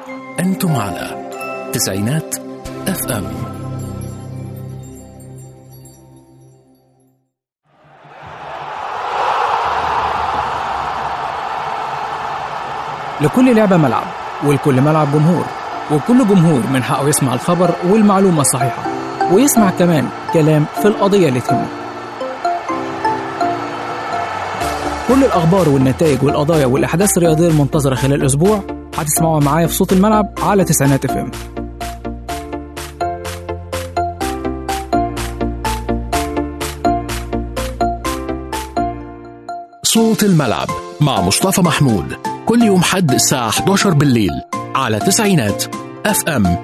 أنتم على تسعينات اف ام لكل لعبة ملعب ولكل ملعب جمهور وكل جمهور من حقه يسمع الخبر والمعلومة الصحيحة ويسمع كمان كلام في القضية اللي تهمه كل الأخبار والنتائج والقضايا والأحداث الرياضية المنتظرة خلال الأسبوع هتسمعوها معايا في صوت الملعب على تسعينات اف ام صوت الملعب مع مصطفى محمود كل يوم حد الساعة 11 بالليل على تسعينات اف ام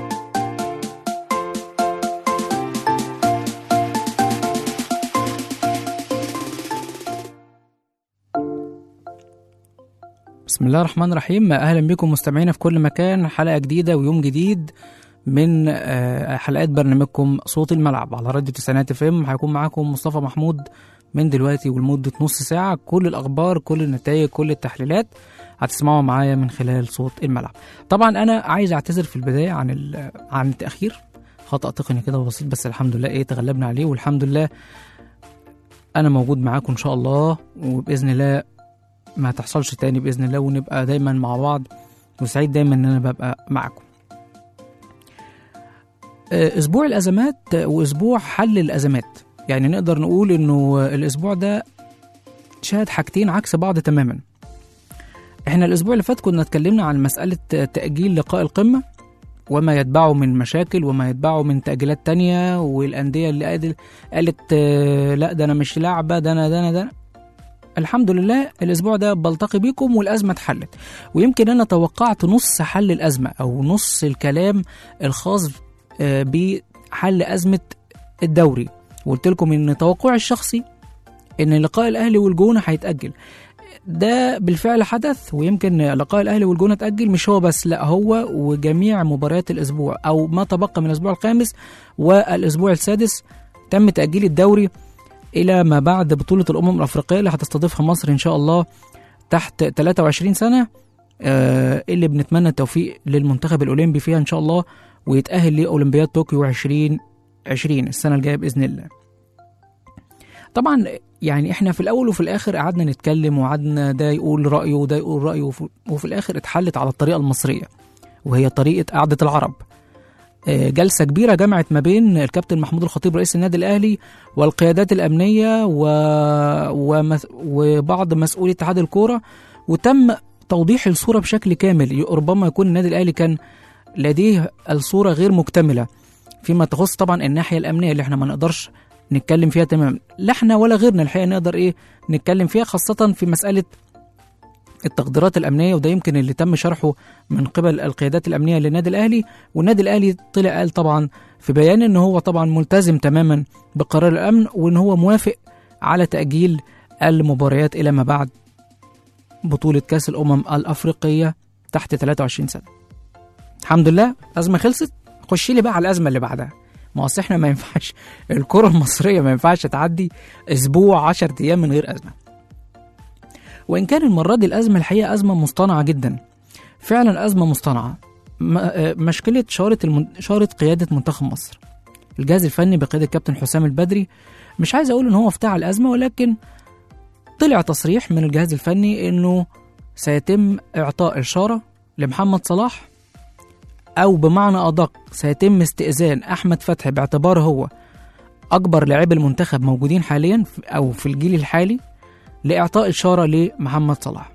بسم الله الرحمن الرحيم اهلا بكم مستمعينا في كل مكان حلقه جديده ويوم جديد من آه، حلقات برنامجكم صوت الملعب على راديو تسعينات اف ام هيكون معاكم مصطفى محمود من دلوقتي ولمده نص ساعه كل الاخبار كل النتائج كل التحليلات هتسمعوا معايا من خلال صوت الملعب طبعا انا عايز اعتذر في البدايه عن ال- عن التاخير خطا تقني كده بسيط بس الحمد لله ايه تغلبنا عليه والحمد لله انا موجود معاكم ان شاء الله وباذن الله ما تحصلش تاني باذن الله ونبقى دايما مع بعض وسعيد دايما ان انا ببقى معاكم آه، اسبوع الازمات واسبوع حل الازمات يعني نقدر نقول انه الاسبوع ده شهد حاجتين عكس بعض تماما احنا الاسبوع اللي فات كنا اتكلمنا عن مسألة تأجيل لقاء القمة وما يتبعه من مشاكل وما يتبعه من تأجيلات تانية والأندية اللي قالت, قالت آه، لا ده أنا مش لعبة ده أنا ده أنا ده أنا. الحمد لله الأسبوع ده بلتقي بيكم والأزمة اتحلت ويمكن أنا توقعت نص حل الأزمة أو نص الكلام الخاص آه، بحل أزمة الدوري وقلت لكم إن توقعي الشخصي إن لقاء الأهلي والجونة هيتأجل ده بالفعل حدث ويمكن لقاء الاهلي والجونه اتاجل مش هو بس لا هو وجميع مباريات الاسبوع او ما تبقى من الاسبوع الخامس والاسبوع السادس تم تاجيل الدوري الى ما بعد بطوله الامم الافريقيه اللي هتستضيفها مصر ان شاء الله تحت 23 سنه آه، اللي بنتمنى التوفيق للمنتخب الاولمبي فيها ان شاء الله ويتاهل لاولمبياد طوكيو 2020 السنه الجايه باذن الله طبعا يعني احنا في الاول وفي الاخر قعدنا نتكلم وقعدنا ده يقول رايه وده يقول رايه وفي, وفي الاخر اتحلت على الطريقه المصريه وهي طريقه قعده العرب آه، جلسه كبيره جمعت ما بين الكابتن محمود الخطيب رئيس النادي الاهلي والقيادات الامنيه و... ومس... وبعض مسؤولي اتحاد الكوره وتم توضيح الصوره بشكل كامل ربما يكون النادي الاهلي كان لديه الصوره غير مكتمله فيما تخص طبعا الناحيه الامنيه اللي احنا ما نقدرش نتكلم فيها تماما لا احنا ولا غيرنا الحقيقه نقدر ايه نتكلم فيها خاصه في مساله التقديرات الامنيه وده يمكن اللي تم شرحه من قبل القيادات الامنيه للنادي الاهلي والنادي الاهلي طلع قال طبعا في بيان ان هو طبعا ملتزم تماما بقرار الامن وان هو موافق على تاجيل المباريات الى ما بعد بطوله كاس الامم الافريقيه تحت 23 سنه الحمد لله ازمه خلصت خش لي بقى على الازمه اللي بعدها ما اصل احنا ما ينفعش الكره المصريه ما ينفعش تعدي اسبوع 10 ايام من غير ازمه وان كان المره دي الازمه الحقيقه ازمه مصطنعه جدا فعلا ازمه مصطنعه م- آه، مشكله شاره المن... شاره قياده منتخب مصر الجهاز الفني بقياده الكابتن حسام البدري مش عايز اقول ان هو افتعل الازمه ولكن طلع تصريح من الجهاز الفني انه سيتم اعطاء اشاره لمحمد صلاح او بمعنى ادق سيتم استئذان احمد فتحي باعتباره هو اكبر لاعبي المنتخب موجودين حاليا في- او في الجيل الحالي لاعطاء اشاره لمحمد صلاح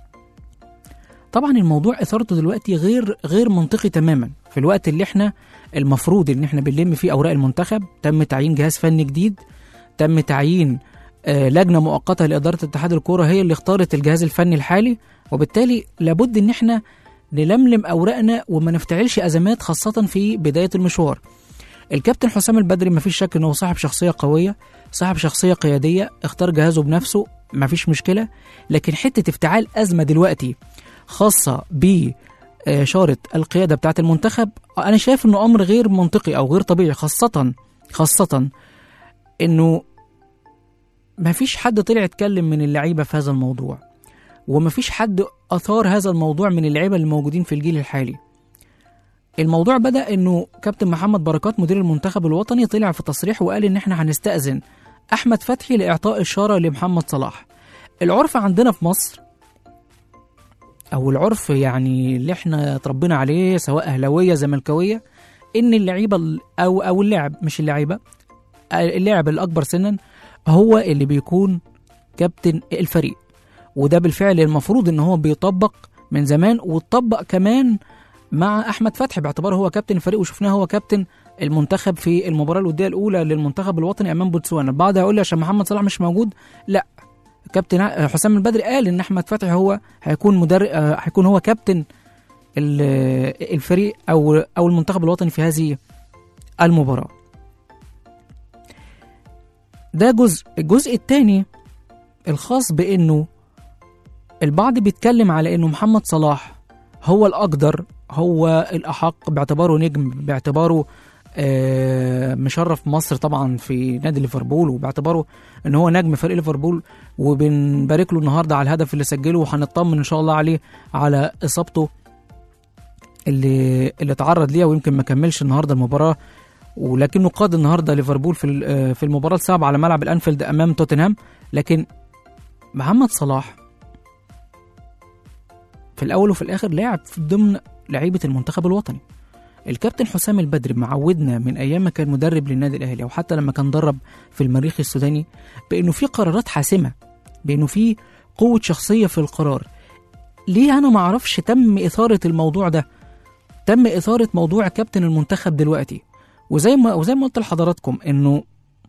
طبعا الموضوع اثارته دلوقتي غير غير منطقي تماما في الوقت اللي احنا المفروض ان احنا بنلم فيه اوراق المنتخب تم تعيين جهاز فني جديد تم تعيين آه، لجنه مؤقته لاداره اتحاد الكوره هي اللي اختارت الجهاز الفني الحالي وبالتالي لابد ان احنا نلملم اوراقنا وما نفتعلش ازمات خاصه في بدايه المشوار الكابتن حسام البدري مفيش شك انه صاحب شخصيه قويه صاحب شخصيه قياديه اختار جهازه بنفسه مفيش مشكله لكن حته افتعال ازمه دلوقتي خاصه ب آه، شارة القيادة بتاعة المنتخب أنا شايف إنه أمر غير منطقي أو غير طبيعي خاصة خاصة إنه مفيش حد طلع يتكلم من اللعيبة في هذا الموضوع ومفيش حد اثار هذا الموضوع من اللعيبه اللي موجودين في الجيل الحالي الموضوع بدا انه كابتن محمد بركات مدير المنتخب الوطني طلع في تصريح وقال ان احنا هنستاذن احمد فتحي لاعطاء اشاره لمحمد صلاح العرف عندنا في مصر او العرف يعني اللي احنا اتربينا عليه سواء اهلاويه زملكاويه ان اللعيبه ال- او او اللاعب مش اللعيبه اللاعب الاكبر سنا هو اللي بيكون كابتن الفريق وده بالفعل المفروض ان هو بيطبق من زمان واتطبق كمان مع احمد فتحي باعتباره هو كابتن الفريق وشفناه هو كابتن المنتخب في المباراه الوديه الاولى للمنتخب الوطني امام بوتسوانا البعض هيقول لي عشان محمد صلاح مش موجود لا كابتن حسام البدري قال ان احمد فتحي هو هيكون مدرب هيكون هو كابتن ال- الفريق او او المنتخب الوطني في هذه المباراه ده جزء الجزء الثاني الخاص بانه البعض بيتكلم على انه محمد صلاح هو الاقدر هو الاحق باعتباره نجم باعتباره آه، مشرف مصر طبعا في نادي ليفربول وباعتباره ان هو نجم فريق ليفربول وبنبارك له النهارده على الهدف اللي سجله وهنطمن ان شاء الله عليه على اصابته اللي اللي اتعرض ليها ويمكن ما كملش النهارده المباراه ولكنه قاد النهارده ليفربول في ال- آه، في المباراه الصعبه على ملعب الانفيلد امام توتنهام لكن محمد صلاح في الاول وفي الاخر لاعب في ضمن لعيبه المنتخب الوطني الكابتن حسام البدري معودنا من ايام ما كان مدرب للنادي الاهلي او حتى لما كان درب في المريخ السوداني بانه في قرارات حاسمه بانه في قوه شخصيه في القرار ليه انا ما اعرفش تم اثاره الموضوع ده تم اثاره موضوع كابتن المنتخب دلوقتي وزي ما وزي ما قلت لحضراتكم انه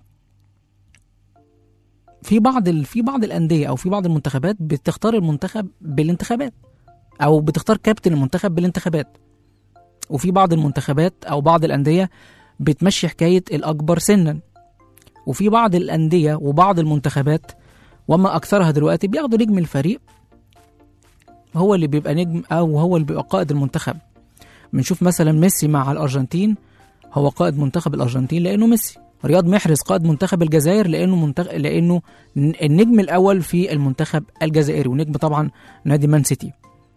في بعض ال... في بعض الانديه او في بعض المنتخبات بتختار المنتخب بالانتخابات او بتختار كابتن المنتخب بالانتخابات وفي بعض المنتخبات او بعض الانديه بتمشي حكايه الاكبر سنا وفي بعض الانديه وبعض المنتخبات وما اكثرها دلوقتي بياخدوا نجم الفريق هو اللي بيبقى نجم او هو اللي بيبقى قائد المنتخب بنشوف مثلا ميسي مع الارجنتين هو قائد منتخب الارجنتين لانه ميسي رياض محرز قائد منتخب الجزائر لانه منتخ... لانه النجم الاول في المنتخب الجزائري ونجم طبعا نادي مان سيتي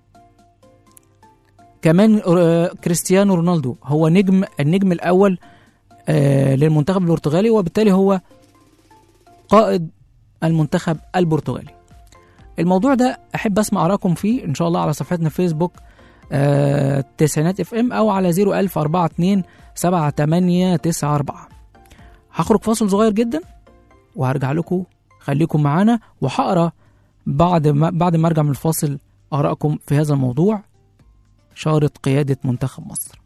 كمان آه، كريستيانو رونالدو هو نجم النجم الاول آه، للمنتخب البرتغالي وبالتالي هو قائد المنتخب البرتغالي الموضوع ده احب اسمع ارائكم فيه ان شاء الله على صفحتنا في فيسبوك آه، تسعينات اف ام او على 01042 7894 هخرج فاصل صغير جدا وهرجع لكم خليكم معانا وهقرا بعد ما بعد ما ارجع من الفاصل ارائكم في هذا الموضوع شارط قياده منتخب مصر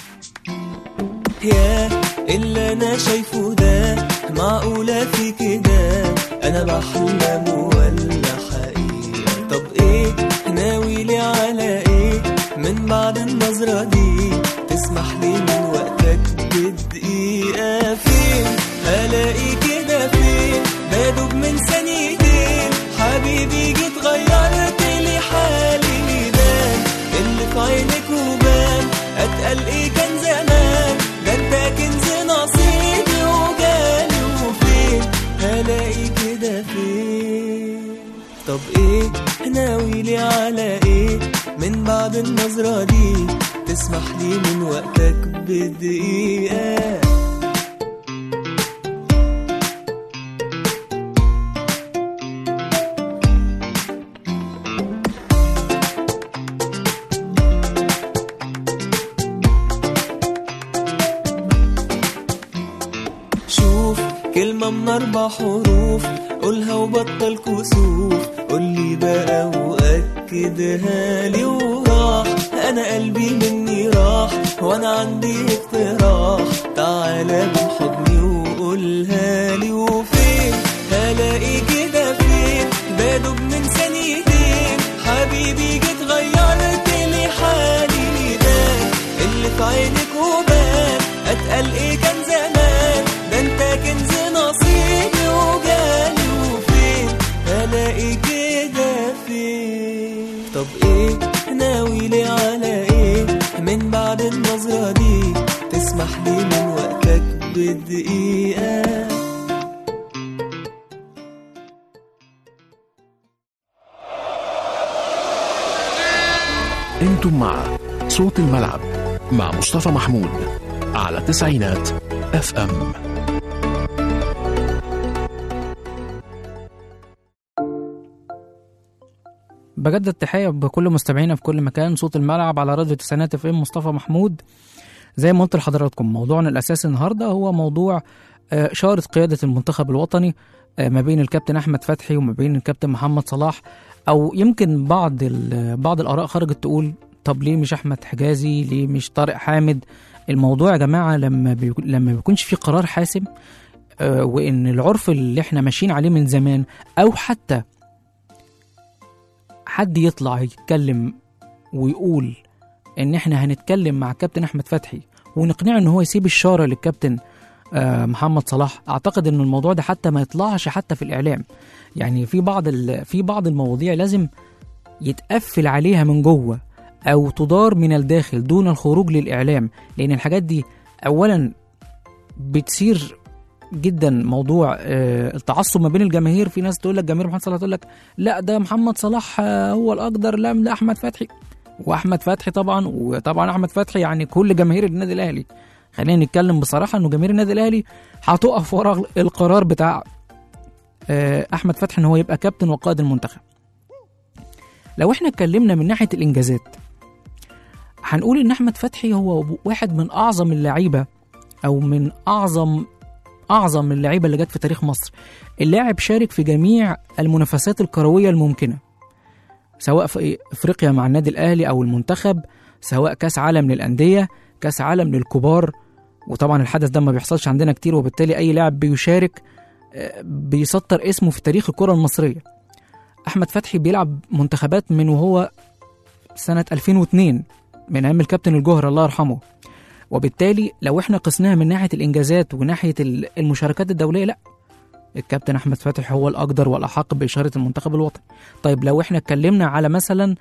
يا اللي انا شايفه ده معقولة في كده انا بحلم ولا حقيقة طب ايه ناوي لي على ايه من بعد النظرة دي تسمح لي من وقتك بدقيقة فين هلاقي كده فين بدوب من ثانيتين حبيبي جيت غيرت لي حالي بان اللي في عينك وبان اتقل ايه كان زمان ده انت كنز نصيبي وجالي وفين هلاقي كده فين طب ايه ناوي لي على ايه من بعد النظرة دي تسمح لي من وقتك بدقيقة شوف كلمة من أربع حروف قولها وبطل كسوف قولي بقى وأكدها لي وراح أنا قلبي مني راح وأنا عندي اقتراح تعالى من حضني وقولها لي وفين هلاقي كده فين بدوب من ثانيتين حبيبي جيت غيرت لي حالي ده اللي في عينك وبان اتقل ايه كان زمان ده انت كنز نصيبي وجالي وفين هلاقي كده فين طب ايه ناوي لي على ايه من بعد النظرة دي تسمح لي من وقتك بدقيقة انتم مع صوت الملعب مع مصطفى محمود على تسعينات اف ام بجدد التحية بكل مستمعينا في كل مكان صوت الملعب على راديو تسعينات اف ام مصطفى محمود زي ما قلت لحضراتكم موضوعنا الأساسي النهاردة هو موضوع آه، إشارة قيادة المنتخب الوطني آه، ما بين الكابتن أحمد فتحي وما بين الكابتن محمد صلاح أو يمكن بعض ال- بعض الآراء خرجت تقول طب ليه مش أحمد حجازي ليه مش طارق حامد الموضوع يا جماعة لما بيكون لما بيكونش في قرار حاسم آه، وإن العرف اللي احنا ماشيين عليه من زمان أو حتى حد يطلع يتكلم ويقول ان احنا هنتكلم مع كابتن احمد فتحي ونقنعه ان هو يسيب الشاره للكابتن آه، محمد صلاح اعتقد ان الموضوع ده حتى ما يطلعش حتى في الاعلام يعني في بعض ال- في بعض المواضيع لازم يتقفل عليها من جوه او تدار من الداخل دون الخروج للاعلام لان الحاجات دي اولا بتثير جدا موضوع آه، التعصب ما بين الجماهير في ناس تقول لك جماهير محمد صلاح تقول لك لا ده محمد صلاح آه، هو الاقدر لا ده احمد فتحي واحمد فتحي طبعا وطبعا احمد فتحي يعني كل جماهير النادي الاهلي خلينا نتكلم بصراحه انه جماهير النادي الاهلي هتقف ورا القرار بتاع آه، احمد فتحي ان هو يبقى كابتن وقائد المنتخب لو احنا اتكلمنا من ناحيه الانجازات هنقول ان احمد فتحي هو واحد من اعظم اللعيبه او من اعظم اعظم اللعيبه اللي جت في تاريخ مصر اللاعب شارك في جميع المنافسات الكرويه الممكنه سواء في افريقيا مع النادي الاهلي او المنتخب سواء كاس عالم للانديه كاس عالم للكبار وطبعا الحدث ده ما بيحصلش عندنا كتير وبالتالي اي لاعب بيشارك آه، بيسطر اسمه في تاريخ الكره المصريه احمد فتحي بيلعب منتخبات من وهو سنه 2002 من ايام الكابتن الجوهر الله يرحمه وبالتالي لو احنا قسناها من ناحيه الانجازات وناحيه ال- المشاركات الدوليه لا الكابتن احمد فتحي هو الاقدر والاحق باشاره المنتخب الوطني طيب لو احنا اتكلمنا على مثلا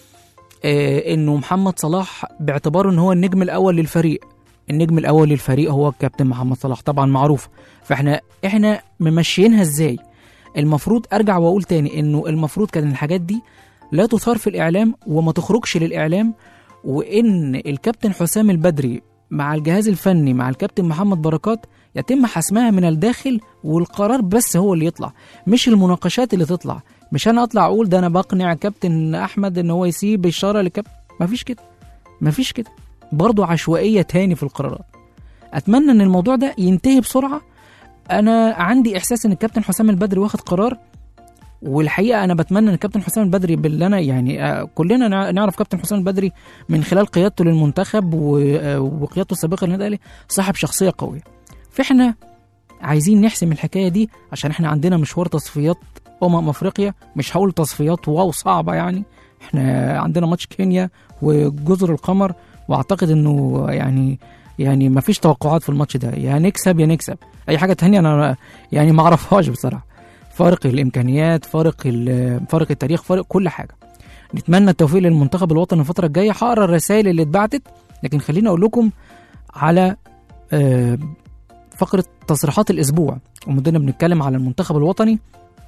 آه انه محمد صلاح باعتباره ان هو النجم الاول للفريق النجم الاول للفريق هو الكابتن محمد صلاح طبعا معروف فاحنا احنا ممشيينها ازاي المفروض ارجع واقول تاني انه المفروض كان الحاجات دي لا تثار في الاعلام وما تخرجش للاعلام وان الكابتن حسام البدري مع الجهاز الفني مع الكابتن محمد بركات يتم حسمها من الداخل والقرار بس هو اللي يطلع مش المناقشات اللي تطلع مش انا اطلع اقول ده انا بقنع كابتن احمد ان هو يسيب الشاره لكابتن مفيش كده مفيش كده برضه عشوائيه تاني في القرارات اتمنى ان الموضوع ده ينتهي بسرعه انا عندي احساس ان الكابتن حسام البدري واخد قرار والحقيقه انا بتمنى ان الكابتن حسام البدري باللي انا يعني آه، كلنا نع- نعرف كابتن حسام البدري من خلال قيادته للمنتخب و- آه، وقيادته السابقه للنادي الاهلي صاحب شخصيه قويه فاحنا عايزين نحسم الحكايه دي عشان احنا عندنا مشوار تصفيات امم افريقيا مش هقول تصفيات واو صعبه يعني احنا عندنا ماتش كينيا وجزر القمر واعتقد انه يعني يعني ما فيش توقعات في الماتش ده يا نكسب يا نكسب اي حاجه تانية انا يعني ما اعرفهاش بصراحه فارق الامكانيات فارق ال- فارق التاريخ فارق كل حاجه نتمنى التوفيق للمنتخب الوطني الفتره الجايه هقرا الرسائل اللي اتبعتت لكن خليني اقول لكم على آه، فقره تصريحات الاسبوع ومدنا بنتكلم على المنتخب الوطني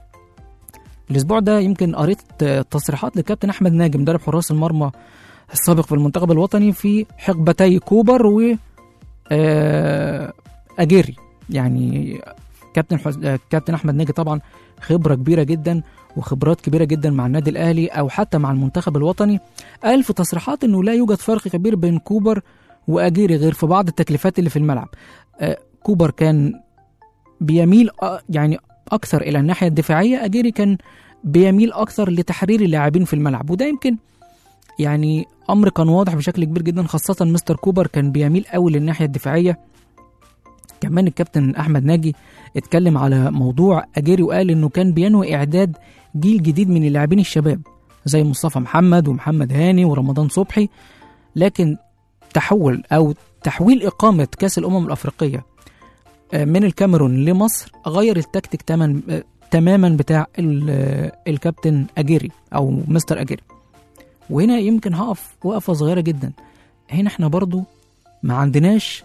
الاسبوع ده يمكن قريت آه، تصريحات لكابتن احمد ناجي مدرب حراس المرمى السابق في المنتخب الوطني في حقبتي كوبر و آه، اجيري يعني كابتن حس... آه، كابتن احمد ناجي طبعا خبره كبيره جدا وخبرات كبيره جدا مع النادي الاهلي او حتى مع المنتخب الوطني قال في تصريحات انه لا يوجد فرق كبير بين كوبر واجيري غير في بعض التكليفات اللي في الملعب آه، كوبر كان بيميل آه، يعني اكثر الى الناحيه الدفاعيه اجيري كان بيميل اكثر لتحرير اللاعبين في الملعب وده يمكن يعني امر كان واضح بشكل كبير جدا خاصه مستر كوبر كان بيميل قوي للناحيه الدفاعيه كمان الكابتن احمد ناجي اتكلم على موضوع اجيري وقال انه كان بينوي اعداد جيل جديد من اللاعبين الشباب زي مصطفى محمد ومحمد هاني ورمضان صبحي لكن تحول او تحويل اقامه كاس الامم الافريقيه آه، من الكاميرون لمصر غير التكتيك تمن آه، تماما بتاع ال- آه، الكابتن اجيري او مستر اجيري وهنا يمكن هقف وقفه صغيره جدا هنا احنا برضو ما عندناش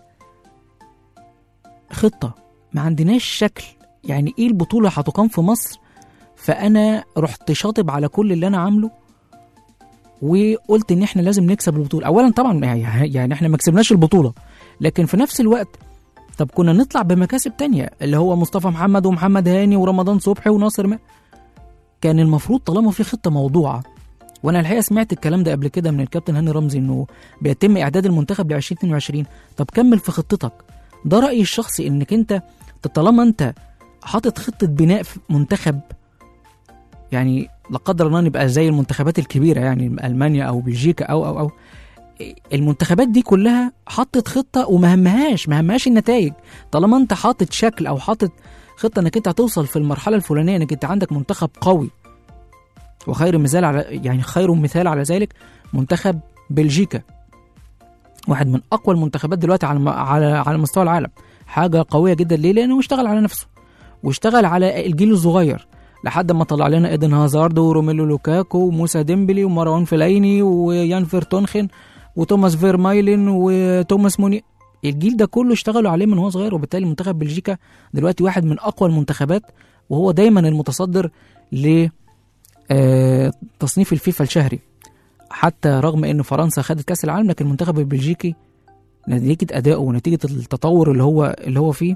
خطه ما عندناش شكل يعني ايه البطوله هتقام في مصر فانا رحت شاطب على كل اللي انا عامله وقلت ان احنا لازم نكسب البطوله اولا طبعا يعني يعني احنا ما كسبناش البطوله لكن في نفس الوقت طب كنا نطلع بمكاسب تانية اللي هو مصطفى محمد ومحمد هاني ورمضان صبحي وناصر ما كان المفروض طالما في خطه موضوعه وانا الحقيقه سمعت الكلام ده قبل كده من الكابتن هاني رمزي انه بيتم اعداد المنتخب ل 2022 طب كمل في خطتك ده رايي الشخصي انك انت طالما انت حاطط خطه بناء في منتخب يعني لا قدر الله نبقى زي المنتخبات الكبيره يعني المانيا او بلجيكا او او او المنتخبات دي كلها حطت خطه وما همهاش ما همهاش النتائج طالما انت حاطط شكل او حاطط خطه انك انت هتوصل في المرحله الفلانيه انك انت عندك منتخب قوي وخير مثال على يعني خير مثال على ذلك منتخب بلجيكا واحد من اقوى المنتخبات دلوقتي على على على مستوى العالم حاجه قويه جدا ليه لانه اشتغل على نفسه واشتغل على الجيل الصغير لحد ما طلع لنا ايدن هازارد وروميلو لوكاكو وموسى ديمبلي ومروان فلايني ويان فيرتونخن وتوماس فيرمايلن وتوماس موني الجيل ده كله اشتغلوا عليه من هو صغير وبالتالي منتخب بلجيكا دلوقتي واحد من اقوى المنتخبات وهو دايما المتصدر ل آه، تصنيف الفيفا الشهري حتى رغم ان فرنسا خدت كاس العالم لكن المنتخب البلجيكي نتيجه ادائه ونتيجه التطور اللي هو اللي هو فيه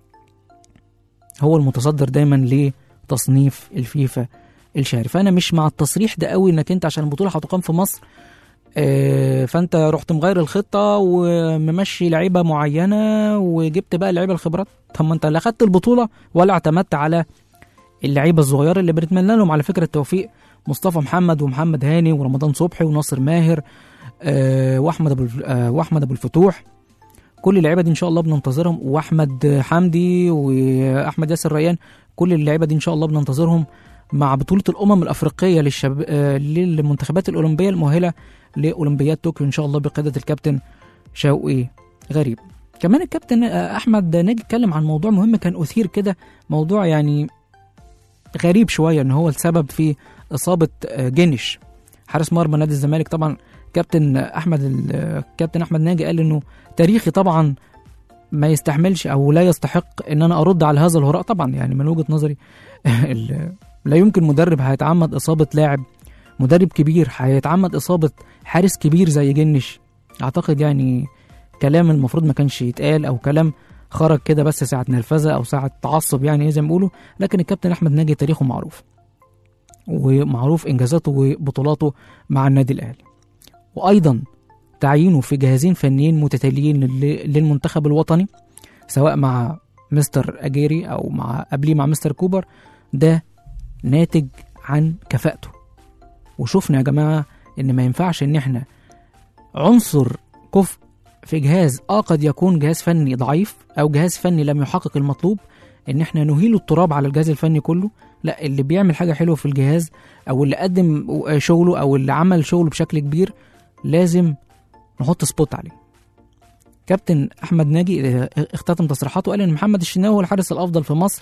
هو المتصدر دايما لتصنيف الفيفا الشهري فانا مش مع التصريح ده قوي انك انت عشان البطوله هتقام في مصر آه، فانت رحت مغير الخطه وممشي لعيبه معينه وجبت بقى اللعيبه الخبرات طب ما انت لا خدت البطوله ولا اعتمدت على اللعيبه الصغيره اللي بنتمنى لهم على فكره التوفيق مصطفى محمد ومحمد هاني ورمضان صبحي وناصر ماهر آه، واحمد ابو الف- آه، واحمد ابو الفتوح كل اللعيبه دي ان شاء الله بننتظرهم واحمد حمدي واحمد ياسر ريان كل اللعيبه دي ان شاء الله بننتظرهم مع بطوله الامم الافريقيه للشب... آه، للمنتخبات الاولمبيه المؤهله لاولمبياد طوكيو ان شاء الله بقياده الكابتن شوقي غريب كمان الكابتن آه، احمد ناجي اتكلم عن موضوع مهم كان اثير كده موضوع يعني غريب شويه ان هو السبب في اصابه آه، جنش حارس مرمى نادي الزمالك طبعا كابتن احمد ال- كابتن احمد ناجي قال انه تاريخي طبعا ما يستحملش او لا يستحق ان انا ارد على هذا الهراء طبعا يعني من وجهه نظري ال- لا يمكن مدرب هيتعمد اصابه لاعب مدرب كبير هيتعمد اصابه حارس كبير زي جنش اعتقد يعني كلام المفروض ما كانش يتقال او كلام خرج كده بس ساعه نرفزه او ساعه تعصب يعني زي ما بيقولوا لكن الكابتن احمد ناجي تاريخه معروف ومعروف انجازاته وبطولاته مع النادي الاهلي وايضا تعيينه في جهازين فنيين متتاليين لل- للمنتخب الوطني سواء مع مستر اجيري او مع قبليه مع مستر كوبر ده ناتج عن كفاءته وشفنا يا جماعه ان ما ينفعش ان احنا عنصر كفء في جهاز اه قد يكون جهاز فني ضعيف او جهاز فني لم يحقق المطلوب ان احنا نهيل التراب على الجهاز الفني كله لا اللي بيعمل حاجه حلوه في الجهاز او اللي قدم شغله او اللي عمل شغله بشكل كبير لازم نحط سبوت عليه كابتن احمد ناجي آه، اختتم تصريحاته قال ان محمد الشناوي هو الحارس الافضل في مصر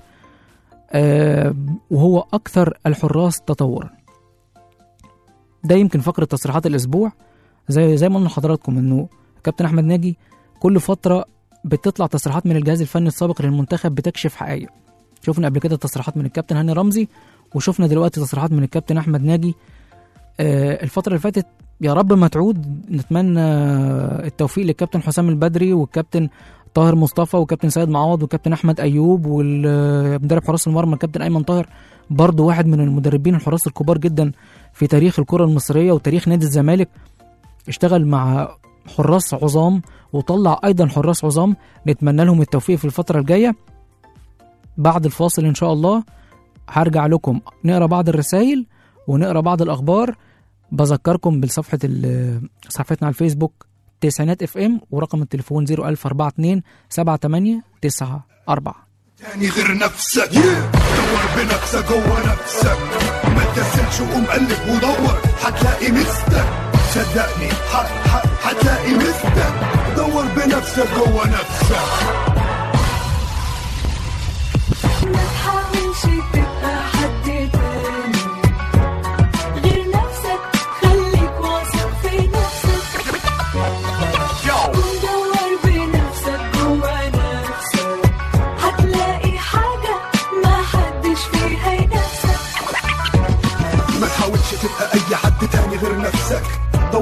آه، وهو اكثر الحراس تطورا ده يمكن فقره تصريحات الاسبوع زي زي ما قلنا لحضراتكم انه كابتن احمد ناجي كل فتره بتطلع تصريحات من الجهاز الفني السابق للمنتخب بتكشف حقائق شفنا قبل كده تصريحات من الكابتن هاني رمزي وشفنا دلوقتي تصريحات من الكابتن احمد ناجي آه، الفتره اللي فاتت يا رب ما تعود نتمنى التوفيق للكابتن حسام البدري والكابتن طاهر مصطفى والكابتن سيد معوض والكابتن احمد ايوب والمدرب حراس المرمى الكابتن ايمن طاهر برضه واحد من المدربين الحراس الكبار جدا في تاريخ الكره المصريه وتاريخ نادي الزمالك اشتغل مع حراس عظام وطلع ايضا حراس عظام نتمنى لهم التوفيق في الفتره الجايه بعد الفاصل ان شاء الله هرجع لكم نقرا بعض الرسائل ونقرا بعض الاخبار بذكركم بصفحه ال- صفحتنا على الفيسبوك تسعينات اف ام ورقم التليفون 01042 78 94 تاني غير نفسك دور بنفسك جوه نفسك ما تكسلش وقوم قلب ودور هتلاقي مستك صدقني ح- ح- هتلاقي مستك دور بنفسك جوه نفسك ما تحاولش تبقى حد تاني غير نفسك خليك واثق في نفسك كن دور بنفسك جوا نفسك هتلاقي حاجة ما حدش فيها ينافسك ما تحاولش تبقى اي حد تاني غير نفسك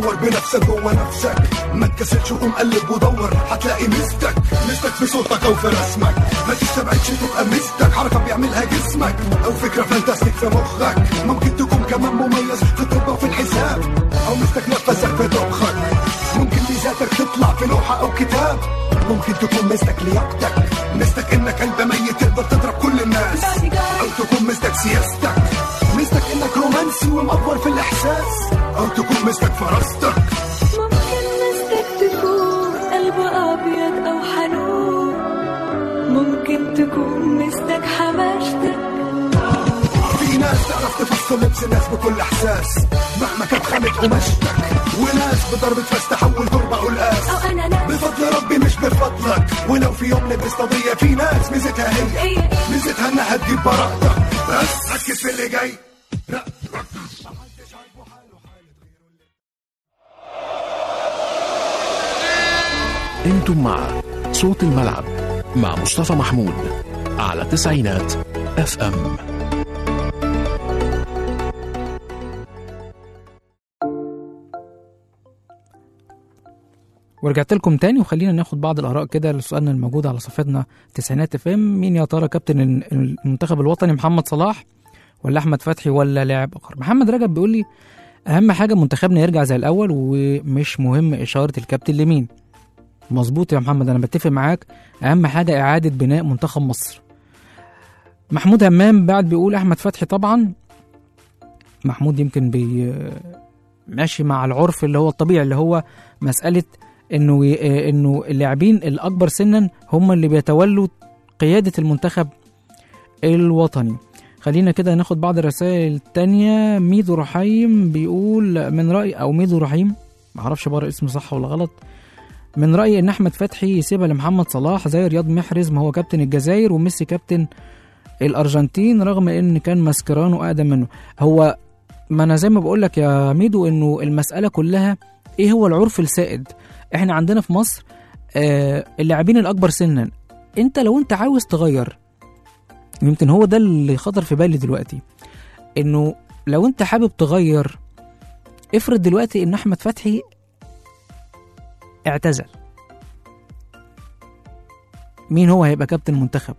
دور بنفسك جوه نفسك ما تكسلش وقوم قلب ودور هتلاقي ميزتك ميزتك في صوتك او في رسمك ما تستبعدش تبقى ميزتك حركه بيعملها جسمك او فكره فانتاستيك في مخك ممكن تكون كمان مميز في الطب وفي الحساب او ميزتك نفسك في طبخك ممكن ميزاتك تطلع في لوحه او كتاب ممكن تكون ميزتك لياقتك ميزتك انك قلب ميت تقدر تضرب كل الناس او تكون ميزتك سياستك ميزتك انك رومانسي ومأفور في الاحساس او تكون ميزتك فراستك ممكن مستك تكون قلب أبيض أو حنون ممكن تكون مستك حماشتك في ناس تعرف تفصل لبس الناس بكل احساس مهما كانت خامة قماشتك وناس بضربة فاس تحول تربة قلقاس أو أنا ناس بفضل ربي مش بفضلك ولو في يوم لبست قضية في ناس ميزتها هي هي ميزتها انها تجيب براءتك بس ركز في اللي جاي لا ركز انتم مع صوت الملعب مع مصطفى محمود على تسعينات اف ام ورجعت لكم تاني وخلينا ناخد بعض الاراء كده لسؤالنا الموجود على صفحتنا تسعينات اف ام مين يا ترى كابتن ال- المنتخب الوطني محمد صلاح ولا احمد فتحي ولا لاعب اخر محمد رجب بيقول لي اهم حاجه منتخبنا يرجع زي الاول ومش مهم اشاره الكابتن لمين مظبوط يا محمد انا بتفق معاك اهم حاجه اعاده بناء منتخب مصر محمود همام بعد بيقول احمد فتحي طبعا محمود يمكن بي ماشي مع العرف اللي هو الطبيعي اللي هو مساله انه ي- انه اللاعبين الاكبر سنا هم اللي بيتولوا قياده المنتخب الوطني خلينا كده ناخد بعض الرسائل التانية ميدو رحيم بيقول من رأي أو ميدو رحيم معرفش بقرا اسمه صح ولا غلط من رأيي إن أحمد فتحي يسيبها لمحمد صلاح زي رياض محرز ما هو كابتن الجزائر وميسي كابتن الأرجنتين رغم إن كان ماسكرانو أقدم منه هو ما أنا زي ما بقول لك يا ميدو إنه المسألة كلها إيه هو العرف السائد إحنا عندنا في مصر آه اللاعبين الأكبر سنا أنت لو أنت عاوز تغير يمكن هو ده اللي خطر في بالي دلوقتي إنه لو أنت حابب تغير افرض دلوقتي إن أحمد فتحي اعتزل مين هو هيبقى كابتن المنتخب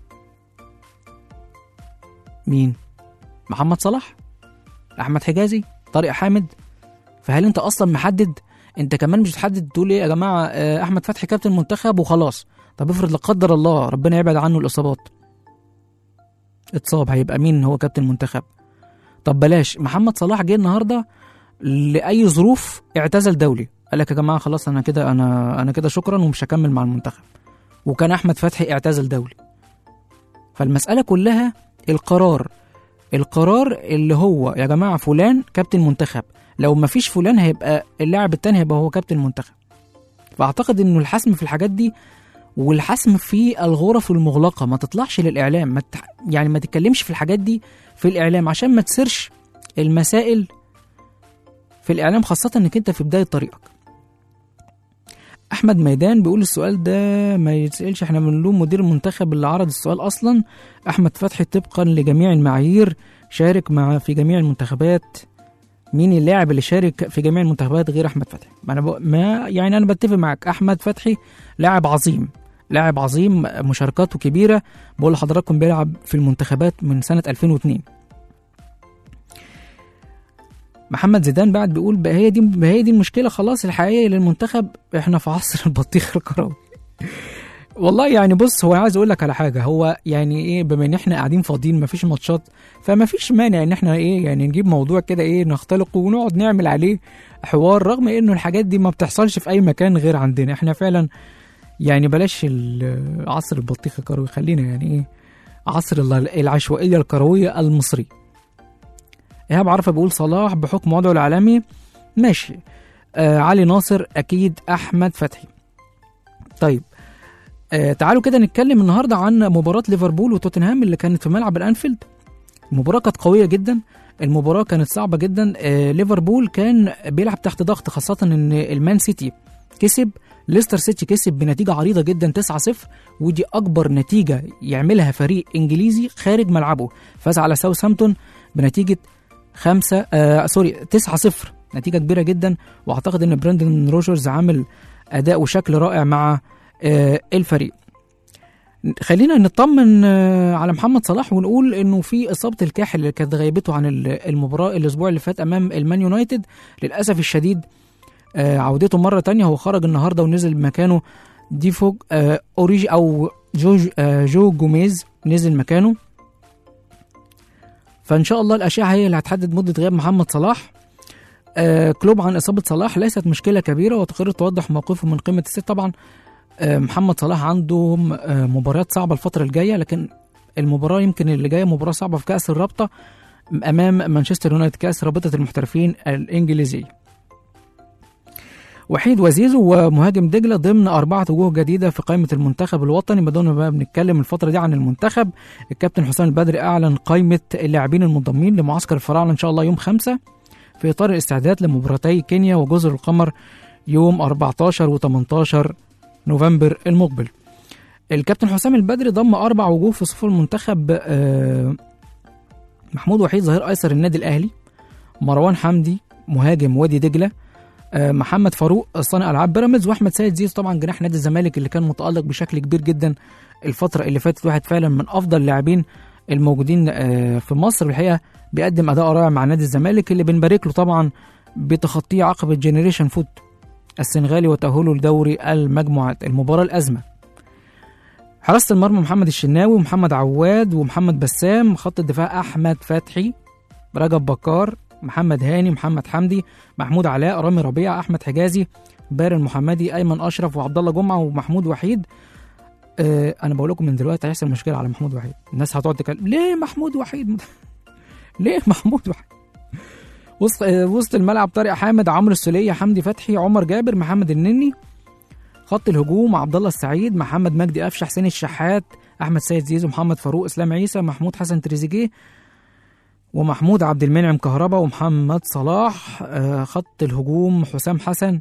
مين محمد صلاح احمد حجازي طارق حامد فهل انت اصلا محدد انت كمان مش بتحدد تقول ايه يا جماعه آه، احمد فتحي كابتن المنتخب وخلاص طب افرض لا قدر الله ربنا يبعد عنه الاصابات اتصاب هيبقى مين هو كابتن المنتخب طب بلاش محمد صلاح جه النهارده لاي ظروف اعتزل دولي قال لك يا جماعه خلاص انا كده انا انا كده شكرا ومش هكمل مع المنتخب وكان احمد فتحي اعتزل دولي فالمساله كلها القرار القرار اللي هو يا جماعه فلان كابتن منتخب لو ما فيش فلان هيبقى اللاعب التاني هيبقى هو كابتن منتخب فاعتقد انه الحسم في الحاجات دي والحسم في الغرف المغلقه ما تطلعش للاعلام ما تح... يعني ما تتكلمش في الحاجات دي في الاعلام عشان ما تسرش المسائل في الاعلام خاصه انك انت في بدايه طريقك احمد ميدان بيقول السؤال ده ما يتسالش احنا بنلوم مدير المنتخب اللي عرض السؤال اصلا احمد فتحي طبقا لجميع المعايير شارك مع في جميع المنتخبات مين اللاعب اللي شارك في جميع المنتخبات غير احمد فتحي ما انا ب... ما يعني انا بتفق معاك احمد فتحي لاعب عظيم لاعب عظيم مشاركاته كبيره بقول لحضراتكم بيلعب في المنتخبات من سنه 2002 محمد زيدان بعد بيقول بقى هي دي بقى هي دي المشكله خلاص الحقيقيه للمنتخب احنا في عصر البطيخ الكروي والله يعني بص هو عايز اقول لك على حاجه هو يعني ايه بما ان احنا قاعدين فاضيين مفيش ماتشات فما فيش مانع ان احنا ايه يعني نجيب موضوع كده ايه نختلقه ونقعد نعمل عليه حوار رغم انه الحاجات دي ما بتحصلش في اي مكان غير عندنا احنا فعلا يعني بلاش ال- عصر البطيخ الكروي خلينا يعني ايه عصر ال- العشوائيه الكرويه المصري ايهاب عرفه بيقول صلاح بحكم وضعه العالمي ماشي آه علي ناصر اكيد احمد فتحي طيب آه تعالوا كده نتكلم النهارده عن مباراه ليفربول وتوتنهام اللي كانت في ملعب الانفيلد المباراه كانت قويه جدا المباراه كانت صعبه جدا آه ليفربول كان بيلعب تحت ضغط خاصه ان المان سيتي كسب ليستر سيتي كسب بنتيجه عريضه جدا 9-0 ودي اكبر نتيجه يعملها فريق انجليزي خارج ملعبه فاز على ساوثهامبتون بنتيجه 5 آه سوري 9-0 نتيجه كبيره جدا واعتقد ان براندن روجرز عامل اداء وشكل رائع مع آه، الفريق خلينا نطمن آه، على محمد صلاح ونقول انه في اصابه الكاحل اللي كانت غيبته عن ال- المباراه الاسبوع اللي فات امام المان يونايتد للاسف الشديد آه، عودته مره تانية هو خرج النهارده ونزل مكانه ديفوج آه، اوريجي او جو آه، جو جوميز نزل مكانه فان شاء الله الاشعه هي اللي هتحدد مده غياب محمد صلاح آه، كلوب عن اصابه صلاح ليست مشكله كبيره وتقرر توضح موقفه من قمه الست طبعا آه، محمد صلاح عنده آه، مباريات صعبه الفتره الجايه لكن المباراه يمكن اللي جايه مباراه صعبه في كاس الرابطه امام مانشستر يونايتد كاس رابطه المحترفين الانجليزيه وحيد وزيزو ومهاجم دجله ضمن أربعة وجوه جديدة في قائمة المنتخب الوطني بدون ما بنتكلم الفترة دي عن المنتخب الكابتن حسام البدري أعلن قائمة اللاعبين المنضمين لمعسكر الفراعنة إن شاء الله يوم خمسة في إطار الاستعداد لمباراتي كينيا وجزر القمر يوم 14 و18 نوفمبر المقبل الكابتن حسام البدري ضم أربع وجوه في صفوف المنتخب آه، محمود وحيد ظهير أيسر النادي الأهلي مروان حمدي مهاجم وادي دجلة آه، محمد فاروق صانع العاب بيراميدز واحمد سيد زيزو طبعا جناح نادي الزمالك اللي كان متالق بشكل كبير جدا الفتره اللي فاتت واحد فعلا من افضل اللاعبين الموجودين آه، في مصر الحقيقه بيقدم اداء رائع مع نادي الزمالك اللي بنبارك له طبعا بتخطيه عقبه جنريشن فوت السنغالي وتاهله لدوري المجموعات المباراه الازمه حراسه المرمى محمد الشناوي ومحمد عواد ومحمد بسام خط الدفاع احمد فتحي رجب بكار محمد هاني محمد حمدي محمود علاء رامي ربيع احمد حجازي بارن محمدي ايمن اشرف وعبد الله جمعه ومحمود وحيد آه انا بقول لكم من دلوقتي هيحصل مشكله على محمود وحيد الناس هتقعد تتكلم ليه محمود وحيد ليه محمود وحيد وسط آه وسط الملعب طارق حامد عمرو السوليه حمدي فتحي عمر جابر محمد النني خط الهجوم عبد الله السعيد محمد مجدي قفشه حسين الشحات احمد سيد زيزو محمد فاروق اسلام عيسى محمود حسن تريزيجيه ومحمود عبد المنعم كهربا ومحمد صلاح آه، خط الهجوم حسام حسن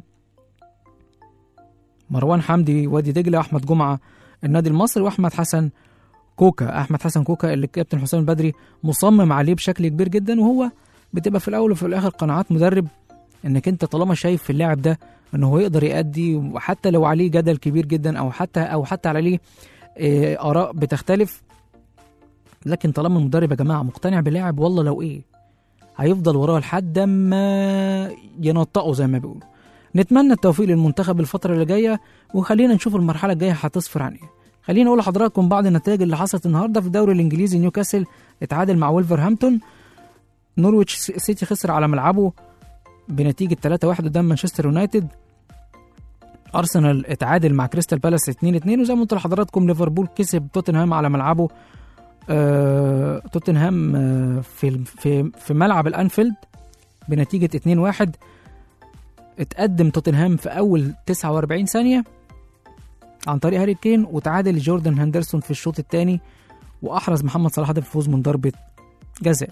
مروان حمدي وادي دجله احمد جمعه النادي المصري واحمد حسن كوكا احمد حسن كوكا اللي الكابتن حسام البدري مصمم عليه بشكل كبير جدا وهو بتبقى في الاول وفي الاخر قناعات مدرب انك انت طالما شايف في اللاعب ده ان هو يقدر يأدي وحتى لو عليه جدل كبير جدا او حتى او حتى عليه آه، اراء بتختلف لكن طالما المدرب يا جماعه مقتنع بلاعب والله لو ايه هيفضل وراه لحد ما ينطقه زي ما بيقولوا نتمنى التوفيق للمنتخب الفتره اللي جايه وخلينا نشوف المرحله الجايه هتصفر عن ايه خلينا اقول لحضراتكم بعض النتائج اللي حصلت النهارده في الدوري الانجليزي نيوكاسل اتعادل مع ولفرهامبتون نورويتش سيتي خسر على ملعبه بنتيجه 3-1 قدام مانشستر يونايتد ارسنال اتعادل مع كريستال بالاس 2-2 وزي ما قلت لحضراتكم ليفربول كسب توتنهام على ملعبه آه، توتنهام آه، في في في ملعب الانفيلد بنتيجه 2-1 اتقدم توتنهام في اول 49 ثانيه عن طريق هاري كين وتعادل جوردن هندرسون في الشوط الثاني واحرز محمد صلاح هدف الفوز من ضربه جزاء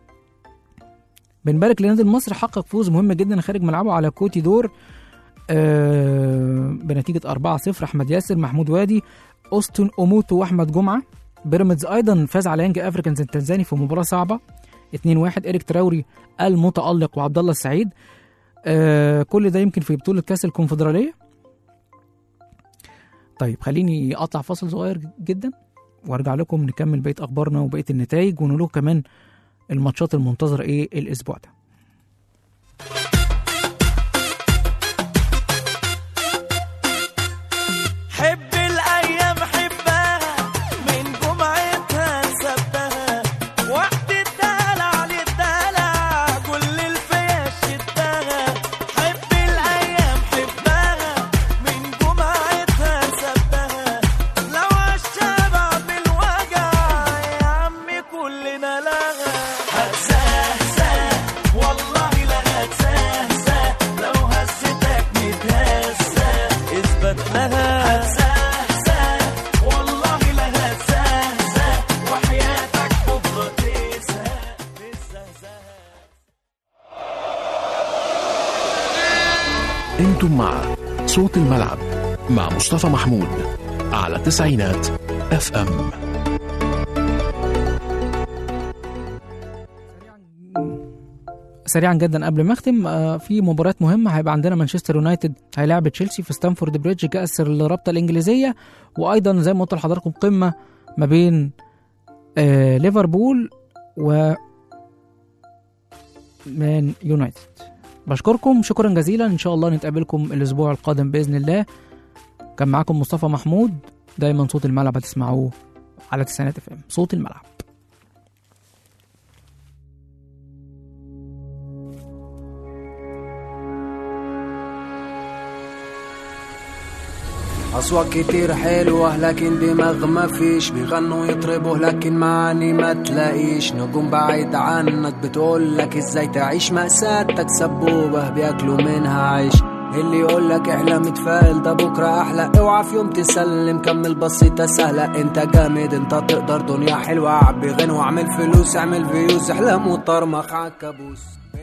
بنبارك لنادي المصري حقق فوز مهم جدا خارج ملعبه على كوتي دور آه بنتيجه 4-0 احمد ياسر محمود وادي اوستون اوموتو واحمد جمعه بيراميدز ايضا فاز على يانج افريكانز التنزاني في مباراه صعبه 2-1 ايريك تراوري المتالق وعبد الله السعيد آه كل ده يمكن في بطوله كاس الكونفدراليه طيب خليني اقطع فاصل صغير جدا وارجع لكم نكمل بقيه اخبارنا وبقيه النتائج ونقول كمان الماتشات المنتظره ايه الاسبوع ده حب الايام حبها من جمعتها سبها وقت الدلع للدلع كل الفيا شدها حب الايام حبها من جمعتها سبها لو عالشبع بالوجع يا عمي كلنا لها هتزهزه والله لا هتزهزه لو هزتك متهزه اثبت لها هتزهزه والله لا هتزهزه وحياتك بكره تزهق بالزهزهه انتم مع صوت الملعب مع مصطفى محمود على تسعينات اف ام سريعا جدا قبل ما اختم آه، في مباريات مهمه هيبقى عندنا مانشستر يونايتد هيلاعب تشيلسي في ستانفورد بريدج كاس الرابطه الانجليزيه وايضا زي ما قلت لحضراتكم قمه ما بين آه، ليفربول و مان يونايتد بشكركم شكرا جزيلا ان شاء الله نتقابلكم الاسبوع القادم باذن الله كان معاكم مصطفى محمود دايما صوت الملعب هتسمعوه على تسعينات اف ام صوت الملعب أصوات كتير حلوة لكن دماغ ما فيش بيغنوا يطربوا لكن معاني ما تلاقيش نجوم بعيد عنك بتقولك ازاي تعيش مأساتك سبوبة بياكلوا منها عيش اللي يقولك احلم اتفائل ده بكرة أحلى اوعى في يوم تسلم كمل بسيطة سهلة انت جامد انت تقدر دنيا حلوة عبي غنوة اعمل فلوس اعمل فيوز احلم وطرمخ عالكابوس